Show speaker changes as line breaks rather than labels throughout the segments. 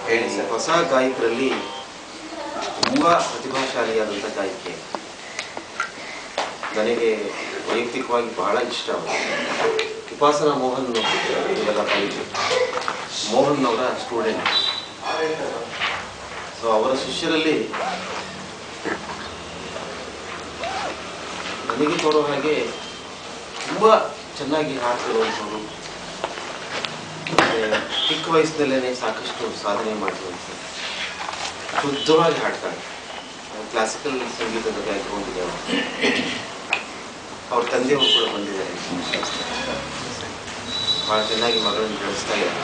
ಹೇಳಿ
ಈ
ಸರ್.
ಹೊಸ ಗಾಯಕರಲ್ಲಿ ತುಂಬ ಪ್ರತಿಭಾಶಾಲಿಯಾದಂಥ ಗಾಯಕಿ ನನಗೆ ವೈಯಕ್ತಿಕವಾಗಿ ಬಹಳ ಇಷ್ಟ ಅವರು ಉಪಾಸನಾ ಮೋಹನ್ ನೀವೆಲ್ಲ ಕಾಲೇಜು ಮೋಹನ್ ಅವರ ಸ್ಟೂಡೆಂಟ್ ಸೊ ಅವರ ಶಿಷ್ಯರಲ್ಲಿ ನನಗೆ ತೋರೋ ಹಾಗೆ ತುಂಬ ಚೆನ್ನಾಗಿ ಹಾಡ್ತಿರುವಂಥವ್ರು ಮತ್ತೆ ಚಿಕ್ಕ ವಯಸ್ಸಿನಲ್ಲೇ ಸಾಕಷ್ಟು ಸಾಧನೆ ಮಾಡಿರುವಂಥದ್ದು ಶುದ್ಧವಾಗಿ ಹಾಡ್ತಾಳೆ ಕ್ಲಾಸಿಕಲ್ ಸಂಗೀತದ ಗಾಯಕರು ಹೊಂದಿದೆ ಅವರು ಅವ್ರ ತಂದೆಯವರು ಕೂಡ ಬಂದಿದ್ದಾರೆ ಭಾಳ ಚೆನ್ನಾಗಿ ಮಗಳನ್ನು ಬೆಳೆಸ್ತಾ ಇದ್ದಾರೆ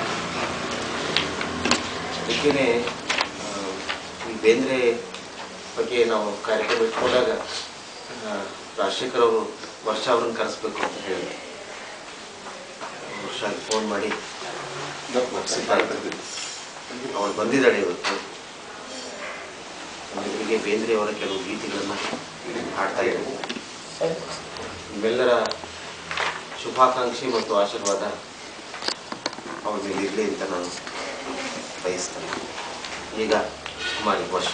ಅದಕ್ಕೇನೆ ಆ, ಈ ಬೇಂದ್ರೆ ಬಗ್ಗೆ ನಾವು ಕಾರ್ಯಕ್ರಮ ಇಟ್ಕೊಂಡಾಗ ಆ, ರಾಜಶೇಖರ್ ಅವರು ವರ್ಷ ಅವ್ರನ್ನ ಕರೆಸ್ಬೇಕು ಅಂತ ಹೇಳಿದ್ರು ವರ್ಷ ಫೋನ್ ಮಾಡಿ ಅವಳು ಬಂದಿದ್ದಾಳೆ ಇವತ್ತು ಇವರಿಗೆ ಬೇಂದ್ರೆ ಅವರ ಕೆಲವು ಗೀತೆಗಳನ್ನು ಹಾಡ್ತಾ ಇದ್ದಾರೆ ನಿಮ್ಮೆಲ್ಲರ ಶುಭಾಕಾಂಕ್ಷಿ ಮತ್ತು ಆಶೀರ್ವಾದ ಅವಳ ಮೇಲೆ ಇರಲಿ ಅಂತ ನಾನು ಬಯಸ್ತೇನೆ ಈಗ ಕುಮಾರಿ ವರ್ಷ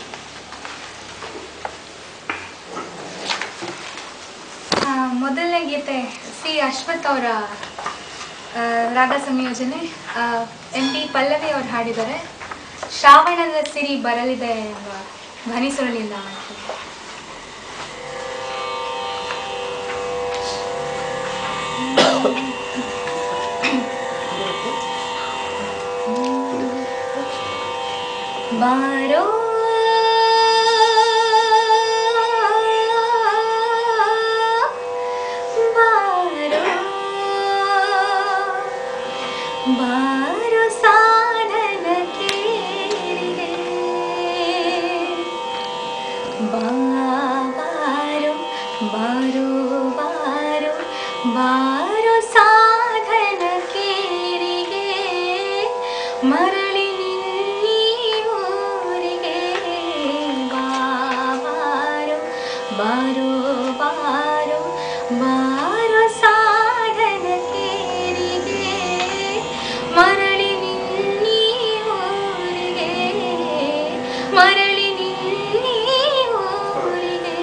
ಆ, ಮೊದಲನೇ ಗೀತೆ ಸಿ ಅಶ್ವಥ್ ಅವರ ಆ, ರಾಗ ಸಂಯೋಜನೆ ಎಂ ಪಿ ಪಲ್ಲವಿ ಅವ್ರು ಹಾಡಿದ್ದಾರೆ ಶ್ರಾವಣದ ಸಿರಿ ಬರಲಿದೆ ಎಂಬ ಧ್ವನಿ ಸುರಲಿಲ್ಲ ಅಂತ ಬಾರೋ ಬಾರೋ ಬಾರೋ ಸಾಧನ ಕೇಳಿದೆ ಬಾರೋ ಬಾರೋ ಬಾರೋ ಬಾರೋ ಸಾಧನ ಕೇರಿಗೆ ಮರಳಿ ನಿನ್ನೀ ಊರಿಗೆ ಬಾರೋ ಬಾರೋ ಬಾರೋ ಬಾರೋ ಸಾಧನ ಕೇರಿಗೆ ಮರಳಿ ನಿನ್ನೀ ಊರಿಗೆ ಮರಳಿ ನಿನ್ನೀ ಊರಿಗೆ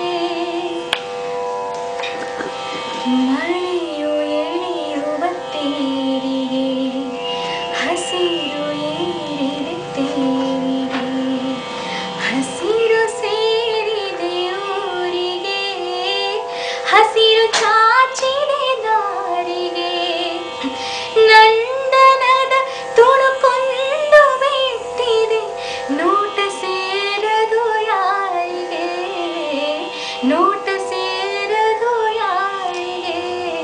ಮಳೆಯು ಎಳೆಯುವ ತೇರಿಗೆ ಹಸಿರು ಏರಿದೆ ತೇರಿಗೆ ಹಸಿರು ಸೇರಿದೆ ಊರಿಗೆ ಹಸಿರು ಚಾಚಿದೆ ದಾರಿಗೆ ನಂದನದ ತುಣುಕೊಂದು ಬಿಟ್ಟಿದೆ ನೋಟ ಸೇರದು ಯಾರಿಗೆ ನೋಟ ಸೇರದು ಯಾರಿಗೆ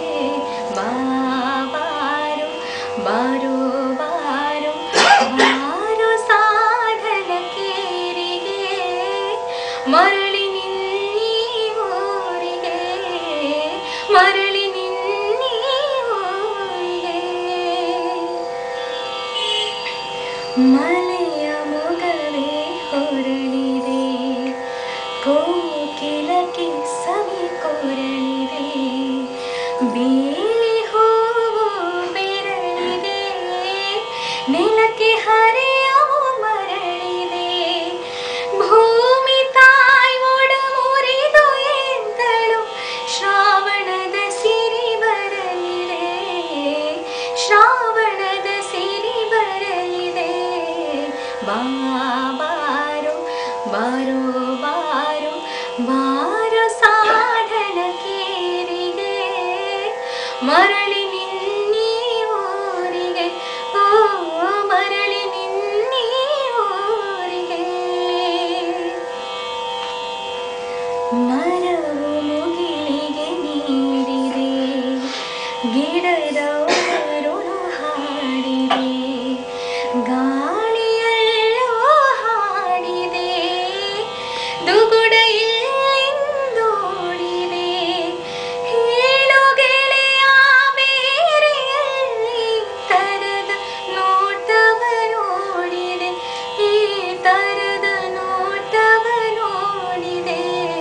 ಬಾರು ಬಾರು ಬಾರು ಬಾರು ಸಾಧನ ಕೇರಿಗೆ ಮರಳಿ ನಿನ್ನೀ ಊರಿಗೆ ಮರಳಿ ನಿನ್ನೀ ಊರಿಗೆ ಮಲೆಯ ಮೊಗವೇ ಹೊರಳಿದೆ ಕೋಕಿಲಕ್ಕೆ ಸವಿ ಕೊರಳಿದೆ ಬೇಲಿ ಹೂವು ಬೆರಳಿದೆ ನೆಲಕ್ಕೆ ಹರೆಯವು ಮರಳಿದೆ ಭೂಮಿ ತಾಯಿ ಒಡ ಮುರಿದು ಎಂದಳು ಶ್ರಾವಣದ ಸಿರಿ ಬರಲಿದೆ ಶ್ರಾವಣದ ಸಿರಿ ಬರಲಿದೆ ಬಾರು ಬಾರು ಬಾರು ಬಾರು ಸಾಧನ ಕೇರಿಗೆ ಮರಳಿ ನಿನ್ನೀ ಊರಿಗೆ ಓ ಮರಳಿ ನಿನ್ನೀ ಊರಿಗೆ ಮರವು ಮುಗಿಲಿಗೆ ನೀಡಿದೆ ಗಿಡದ ಒರಳು ಹಾಡಿದೆ ಗಾಳಿಯಲ್ಲೋ ಹಾಡಿದೆ ದುಗುಡ ಇಲ್ಲಿಂದೋಡಿದೆ ಹೇಳು ಗೆಳೆಯ ಬೇರೆಯಲ್ಲಿ ತರದ ನೋಟವ ನೋಡಿದೆ ಈ ತರದ ನೋಟವ ನೋಡಿದೆ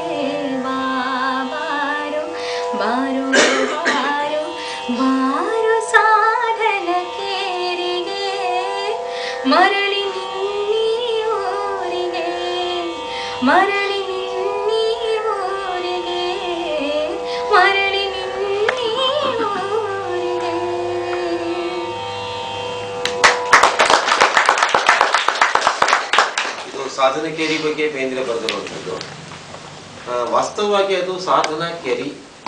ಬಾರು ಬಾರು ಬಾರು ಬಾರು ಸಾಧನ ಕೇರಿಗೆ ಮರಳಿ ನಿನ್ನ ಮರಳಿ ನಿನ್ನೀ ಊರಿಗೆ ಮರಳಿ ನಿನ್ನೀ ಊರಿಗೆ
ಇದು ಸಾಧನ ಕೇರಿ ಬಗ್ಗೆ ಬೇಂದ್ರೆ ಬರೆದಿರುವಂಥದ್ದು ಆ, ವಾಸ್ತವವಾಗಿ ಅದು ಸಾಧನ ಕೆರಿ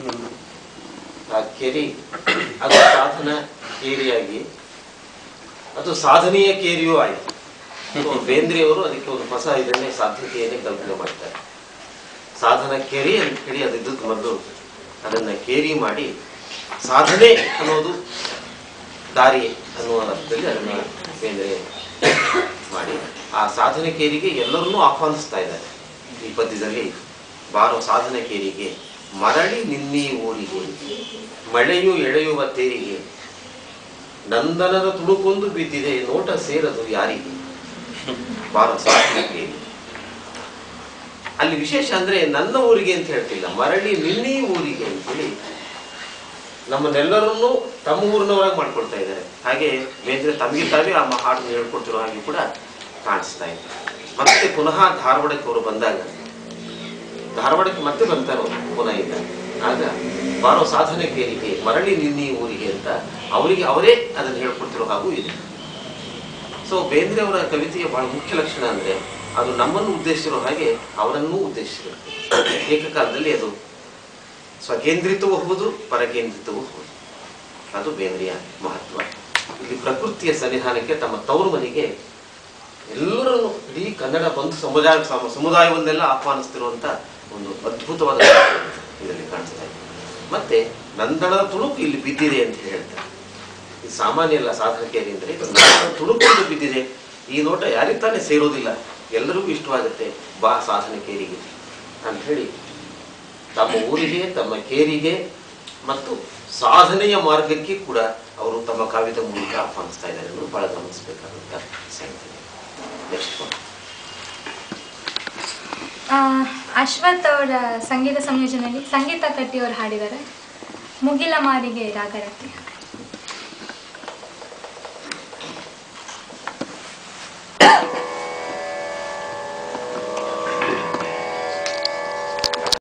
ಆ ಕೆರಿ ಅದು ಸಾಧನ ಕೇರಿಯಾಗಿ ಅದು ಸಾಧನೆಯ ಕೇರಿಯೂ ಆಯಿತು ಸೊ ಬೇಂದ್ರೆಯವರು ಅದಕ್ಕೆ ಒಂದು ಹೊಸ ಇದನ್ನೇ ಸಾಧ್ಯತೆಯನ್ನೇ ಕಲ್ಪನೆ ಮಾಡ್ತಾರೆ ಸಾಧನ ಕೆರಿ ಅಂತ ಹೇಳಿ ಅದು ಇದ್ದದ್ದು ಮೊದಲು ಅದನ್ನ ಕೇರಿ ಮಾಡಿ ಸಾಧನೆ ಅನ್ನೋದು ದಾರಿ ಅನ್ನುವ ಅರ್ಥದಲ್ಲಿ ಅದನ್ನ ಬೇಂದ್ರೆ ಮಾಡಿ ಆ ಸಾಧನೆ ಕೇರಿಗೆ ಎಲ್ಲರನ್ನೂ ಆಹ್ವಾನಿಸ್ತಾ ಇದ್ದಾರೆ ಈ ಪದ್ಯದಲ್ಲಿ ಬಾರೋ ಸಾಧನೆ ಕೇರಿಗೆ ಮರಳಿ ನಿನ್ನೀ ಊರಿಗೆ ಮಳೆಯು ಎಳೆಯುವ ತೇರಿಗೆ ನಂದನದ ತುಡುಕೊಂದು ಬಿದ್ದಿದೆ ನೋಟ ಸೇರದು ಯಾರಿಗೆ ಬಾರೋ ಸಾಧನೆ ಕೇರಿ ಅಲ್ಲಿ ವಿಶೇಷ ಅಂದ್ರೆ ನನ್ನ ಊರಿಗೆ ಅಂತ ಹೇಳ್ತಿಲ್ಲ ಮರಳಿ ನಿನ್ನೀ ಊರಿಗೆ ಅಂತೇಳಿ ನಮ್ಮನ್ನೆಲ್ಲರನ್ನೂ ತಮ್ಮ ಊರಿನವರಾಗಿ ಮಾಡ್ಕೊಳ್ತಾ ಇದ್ದಾರೆ ಹಾಗೆ ಬೇಂದ್ರೆ ತಮಗೆ ತಾವೇ ಆ ಮ- ಹಾಡನ್ನು ಹೇಳ್ಕೊಡ್ತಿರೋ ಹಾಗೆ ಕೂಡ ಕಾಣಿಸ್ತಾ ಇದೆ ಮತ್ತೆ ಪುನಃ ಧಾರವಾಡಕ್ಕೆ ಅವರು ಬಂದಾಗ ಧಾರವಾಡಕ್ಕೆ ಮತ್ತೆ ಬರ್ತಾರೆ ಅವರು ಪುನಃ ಇಲ್ಲ ಆಗ ಬಾರೋ ಸಾಧನೆ ಕೇರಿಗೆ ಮರಳಿ ನಿನ್ನೀ ಊರಿಗೆ ಅಂತ ಅವರಿಗೆ ಅವರೇ ಅದನ್ನು ಹೇಳ್ಕೊಡ್ತಿರೋ ಹಾಗೂ ಇದೆ ಸೊ ಬೇಂದ್ರೆ ಅವರ ಕವಿತೆಯ ಬಹಳ ಮುಖ್ಯ ಲಕ್ಷಣ ಅಂದ್ರೆ ಅದು ನಮ್ಮನ್ನು ಉದ್ದೇಶಿಸಿರೋ ಹಾಗೆ ಅವರನ್ನೂ ಉದ್ದೇಶಿಸಿರುತ್ತೆ ಏಕಕಾಲದಲ್ಲಿ ಅದು ಸ್ವಕೇಂದ್ರಿತವೂ ಹೌದು ಪರಕೇಂದ್ರಿತವೂ ಹೌದು ಅದು ಬೇಂದ್ರೆಯ ಮಹತ್ವ ಇಲ್ಲಿ ಪ್ರಕೃತಿಯ ಸನ್ನಿಧಾನಕ್ಕೆ ತಮ್ಮ ತವರು ಮನೆಗೆ ಎಲ್ಲರನ್ನು ಇಡೀ ಕನ್ನಡ ಬಂಧು ಸಮುದಾಯ ಸಮ- ಸಮುದಾಯವನ್ನೆಲ್ಲ ಆಹ್ವಾನಿಸ್ತಿರುವಂತ ಒಂದು ಅದ್ಭುತವಾದ ಇದರಲ್ಲಿ ಕಾಣಿಸ್ತಾ ಇದೆ ಮತ್ತೆ ನಂದನದ ತುಣುಕು ಇಲ್ಲಿ ಬಿದ್ದಿದೆ ಅಂತ ಹೇಳ್ತಾರೆ ಇದು ಸಾಮಾನ್ಯ ಅಲ್ಲ ಸಾಧನಕೇರಿ ಅಂದ್ರೆ ಇದು ನಂದನದ ತುಣುಕು ಇಲ್ಲಿ ಬಿದ್ದಿದೆ ಈ ನೋಟ ಯಾರಿಗೆ ತಾನೇ ಸೇರೋದಿಲ್ಲ ಎಲ್ಲರಿಗೂ ಇಷ್ಟವಾಗುತ್ತೆ ಬಾ ಸಾಧನೆ ಕೇರಿಗೆ ಅಂತ ಹೇಳಿ ತಮ್ಮ ಊರಿಗೆ ತಮ್ಮ ಕೇರಿಗೆ ಮತ್ತು ಸಾಧನೆಯ ಮಾರ್ಗಕ್ಕೆ ಕೂಡ ಅವರು ತಮ್ಮ ಕಾವ್ಯದ ಮೂಲಕ ಆಹ್ವಾನಿಸ್ತಾ ಇದ್ದಾರೆ ಅನ್ನೋದು ಬಹಳ ಗಮನಿಸಬೇಕಾದಂತ ಸಂಗತಿ ನೆಕ್ಸ್ಟ್
ಆ, ಅಶ್ವಥ್ ಅವರ ಸಂಗೀತ ಸಂಯೋಜನೆಯಲ್ಲಿ ಸಂಗೀತ ಕಟ್ಟಿ ಅವರು ಹಾಡಿದ್ದಾರೆ ಮುಗಿಲ ಮಾರಿಗೆ ರಾಗರಕ್ಕೆ